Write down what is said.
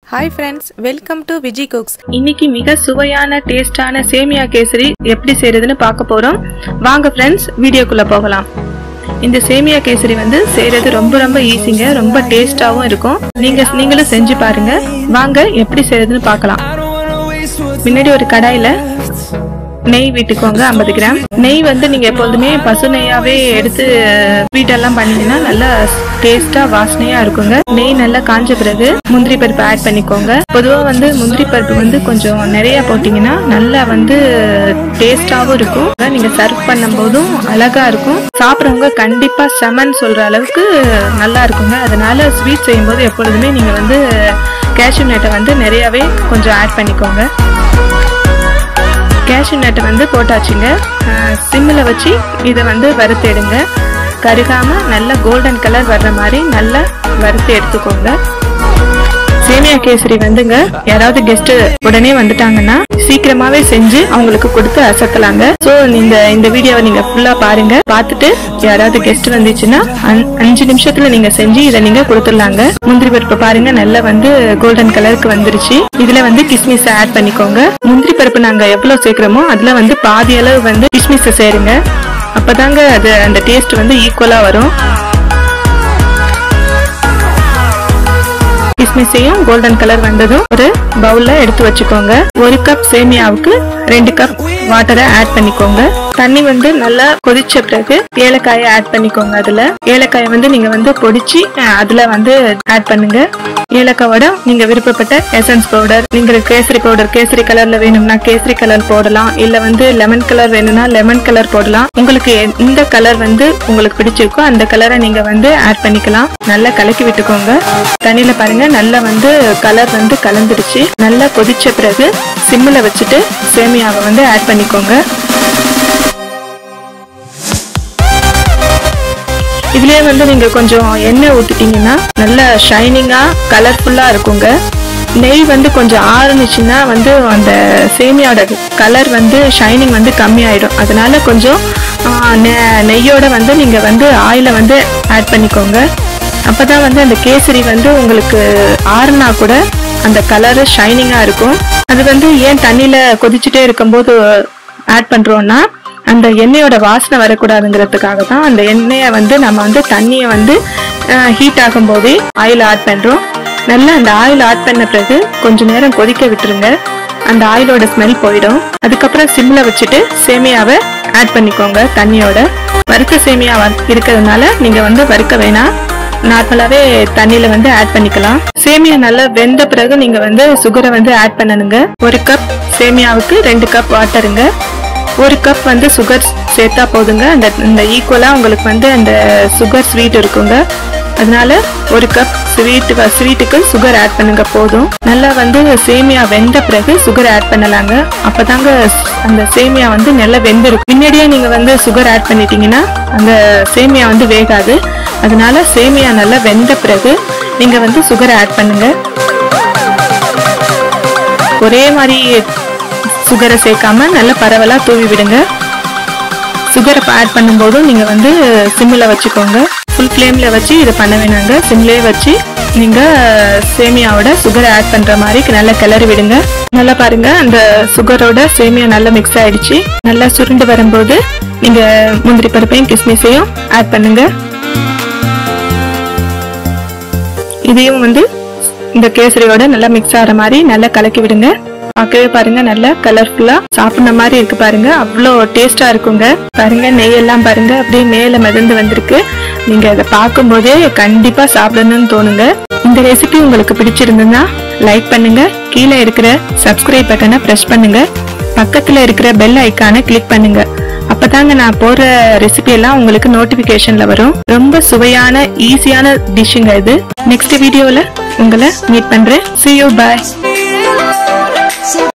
hi friends welcome to Viji cooks இன்னைக்கு மிக சுவையான டேஸ்டான சேமியா கேசரி எப்படி செய்யறதுன்னு பார்க்க போறோம் வாங்க ஃப்ரெண்ட்ஸ் வீடியோக்குள்ள போகலாம் இந்த சேமியா கேசரி வந்து செய்யறது ரொம்ப ரொம்ப ஈஸிங்க ரொம்ப டேஸ்டாவும் இருக்கும் நீங்க நீங்களும் செஞ்சு பாருங்க வாங்க எப்படி செய்யறதுன்னு பார்க்கலாம் முன்னாடி ஒரு கடாயில நெய் விட்டுக்கோங்க ஐம்பது கிராம் நெய் வந்து நீங்க எப்பொழுதுமே பசு நெய்யாவே எடுத்து ஸ்வீட்டெல்லாம் பண்ணீங்கன்னா நல்லா டேஸ்டா வாசனையா இருக்குங்க நெய் நல்லா காஞ்ச பிறகு முந்திரி பருப்பு ஆட் பண்ணிக்கோங்க பொதுவா வந்து முந்திரி பருப்பு வந்து கொஞ்சம் நிறைய போட்டீங்கன்னா நல்லா வந்து டேஸ்டாவும் இருக்கும் நீங்க சர்வ் பண்ணும் போதும் அழகா இருக்கும் சாப்பிட்றவங்க கண்டிப்பா செமன் சொல்ற அளவுக்கு நல்லா இருக்குங்க அதனால ஸ்வீட் செய்யும்போது எப்பொழுதுமே நீங்க வந்து கேஷ்யூ நட்டை வந்து நிறையவே கொஞ்சம் ஆட் பண்ணிக்கோங்க கேஷ்யூ நட்டை வந்து போட்டாச்சுங்க சிம்மில் வச்சு இதை வந்து வறுத்து எடுங்க கருகாம நல்ல கோல்டன் கலர் வர்ற மாதிரி நல்லா வறுத்து எடுத்துக்கோங்க சேமியா கேசரி வந்துங்க யாராவது கெஸ்ட் உடனே வந்துட்டாங்கன்னா சீக்கிரமாவே செஞ்சு அவங்களுக்கு கொடுத்து அசத்தலாங்க சோ இந்த இந்த வீடியோவை நீங்க ஃபுல்லா பாருங்க பார்த்துட்டு யாராவது கெஸ்ட் வந்துச்சுன்னா அஞ்- அஞ்சு நிமிஷத்துல நீங்க செஞ்சு இதை நீங்க கொடுத்துடலாங்க முந்திரி பருப்பு பாருங்க நல்லா வந்து கோல்டன் கலருக்கு வந்துருச்சு இதுல வந்து கிஸ்மிஸ் ஆட் பண்ணிக்கோங்க முந்திரி பருப்பு நாங்க எவ்வளவு சேர்க்கிறோமோ அதுல வந்து பாதி அளவு வந்து கிஸ்மிஸ் சேருங்க அப்பதாங்க அது அந்த டேஸ்ட் வந்து ஈக்குவலா வரும் கிஸ்மிஸையும் கோல்டன் கலர் வந்ததும் ஒரு பவுல்ல எடுத்து வச்சுக்கோங்க ஒரு கப் சேமியாவுக்கு ரெண்டு கப் வாட்டரை ஆட் பண்ணிக்கோங்க தண்ணி வந்து நல்லா கொதிச்ச பிறகு ஏலக்காயை ஆட் பண்ணிக்கோங்க அதுல ஏலக்காயை வந்து நீங்க வந்து பொடிச்சு அஹ், அதுல வந்து ஆட் பண்ணுங்க ஏலக்காவோட நீங்க விருப்பப்பட்ட எசன்ஸ் பவுடர் நீங்க கேசரி பவுடர் கேசரி கலர்ல வேணும்னா கேசரி கலர் போடலாம் இல்ல வந்து லெமன் கலர் வேணும்னா லெமன் கலர் போடலாம் உங்களுக்கு எந்த கலர் வந்து உங்களுக்கு பிடிச்சிருக்கோ அந்த கலரை நீங்க வந்து ஆட் பண்ணிக்கலாம் நல்லா கலக்கி விட்டுக்கோங்க தண்ணியில பாருங்க நல்லா வந்து கலர் வந்து கலந்துடுச்சு நல்லா கொதிச்ச பிறகு சிம்மில் வச்சுட்டு சேமியாவை வந்து ஆட் பண்ணிக்கோங்க இதுலயே வந்து நீங்க கொஞ்சம் எண்ணெய் ஊத்திட்டீங்கன்னா நல்ல ஷைனிங்கா கலர்ஃபுல்லா இருக்குங்க நெய் வந்து கொஞ்சம் ஆறுனுச்சுன்னா வந்து அந்த சேமியாவோட கலர் வந்து ஷைனிங் வந்து கம்மியாயிடும் அதனால கொஞ்சம் ஆ, நெ- நெய்யோட வந்து நீங்க வந்து ஆயில வந்து ஆட் பண்ணிக்கோங்க அப்பதான் வந்து அந்த கேசரி வந்து உங்களுக்கு ஆறுனா கூட அந்த கலர் ஷைனிங்கா இருக்கும் அது வந்து ஏன் தண்ணியில கொதிச்சுட்டே இருக்கும்போது ஆட் பண்றோம்னா அந்த எண்ணெயோட வாசனை வரக்கூடாதுங்கிறதுக்காக தான் அந்த எண்ணெயை வந்து நம்ம வந்து தண்ணியை வந்து ஹீட் ஆகும் போதே ஆயில் ஆட் பண்றோம் நல்லா அந்த ஆயில் ஆட் பண்ண பிறகு கொஞ்ச நேரம் கொதிக்க விட்டுருங்க அந்த ஆயிலோட ஸ்மெல் போயிடும் அதுக்கப்புறம் சிம்ல வச்சுட்டு சேமியாவை ஆட் பண்ணிக்கோங்க தண்ணியோட வறுத்த சேமியா வ- இருக்கிறதுனால நீங்க வந்து வறுக்க வேணாம் நார்மலாவே தண்ணியில வந்து ஆட் பண்ணிக்கலாம் சேமியா நல்லா வெந்த பிறகு நீங்க வந்து சுகரை வந்து ஆட் பண்ணணுங்க ஒரு கப் சேமியாவுக்கு ரெண்டு கப் வாட்டருங்க ஒரு கப் வந்து சுகர் சேர்த்தா போதுங்க அந்த இந்த ஈக்குவலா உங்களுக்கு வந்து அந்த சுகர் ஸ்வீட் இருக்குங்க அதனால ஒரு கப் ஸ்வீட் ஸ்வீட்டுக்கு சுகர் ஆட் பண்ணுங்க போதும் நல்லா வந்து சேமியா வெந்த பிறகு சுகர் ஆட் பண்ணலாங்க அப்பதாங்க அந்த சேமியா வந்து நல்லா வெந்திருக்கும் முன்னாடியே நீங்க வந்து சுகர் ஆட் பண்ணிட்டீங்கன்னா அந்த சேமியா வந்து வேகாது அதனால சேமியா நல்லா வெந்த பிறகு நீங்க வந்து சுகர் ஆட் பண்ணுங்க ஒரே மாதிரி சுகரை சேர்க்காம நல்ல பரவலா தூவி விடுங்க சுகரை ஆட் பண்ணும்போதும் நீங்க வந்து சிம்மில் வச்சுக்கோங்க ஃபுல் ஃப்ளேம்ல வச்சு இதை பண்ண வேணாங்க சிம்லேயே வச்சு நீங்க சேமியாவோட சுகரை ஆட் பண்ற மாதிரி நல்லா கிளறி விடுங்க நல்லா பாருங்க அந்த சுகரோட சேமியா நல்லா மிக்ஸ் ஆயிடுச்சு நல்லா சுருண்டு வரும்போது நீங்க முந்திரி பருப்பையும் கிஸ்மிஸையும் ஆட் பண்ணுங்க இதையும் வந்து இந்த கேசரியோட நல்லா மிக்ஸ் ஆகிற மாதிரி நல்லா கலக்கி விடுங்க பார்க்கவே பாருங்க நல்லா கலர்ஃபுல்லா சாப்பிடுற மாதிரி இருக்கு பாருங்க அவ்வளோ டேஸ்டா இருக்குங்க பாருங்க நெய் எல்லாம் பாருங்க அப்படியே மேல மிதந்து வந்திருக்கு நீங்க அதை பார்க்கும்போதே கண்டிப்பா சாப்பிடணும்னு தோணுங்க இந்த ரெசிபி உங்களுக்கு பிடிச்சிருந்ததுன்னா லைக் பண்ணுங்க கீழே இருக்கிற சப்ஸ்கிரைப் பட்டனை பிரஸ் பண்ணுங்க பக்கத்துல இருக்கிற பெல் ஐக்கானை கிளிக் பண்ணுங்க அப்பதாங்க நான் போடுற ரெசிபி எல்லாம் உங்களுக்கு நோட்டிபிகேஷன்ல வரும் ரொம்ப சுவையான ஈஸியான டிஷ்ஷுங்க இது நெக்ஸ்ட் வீடியோல உங்களை மீட் பண்றேன் see you bye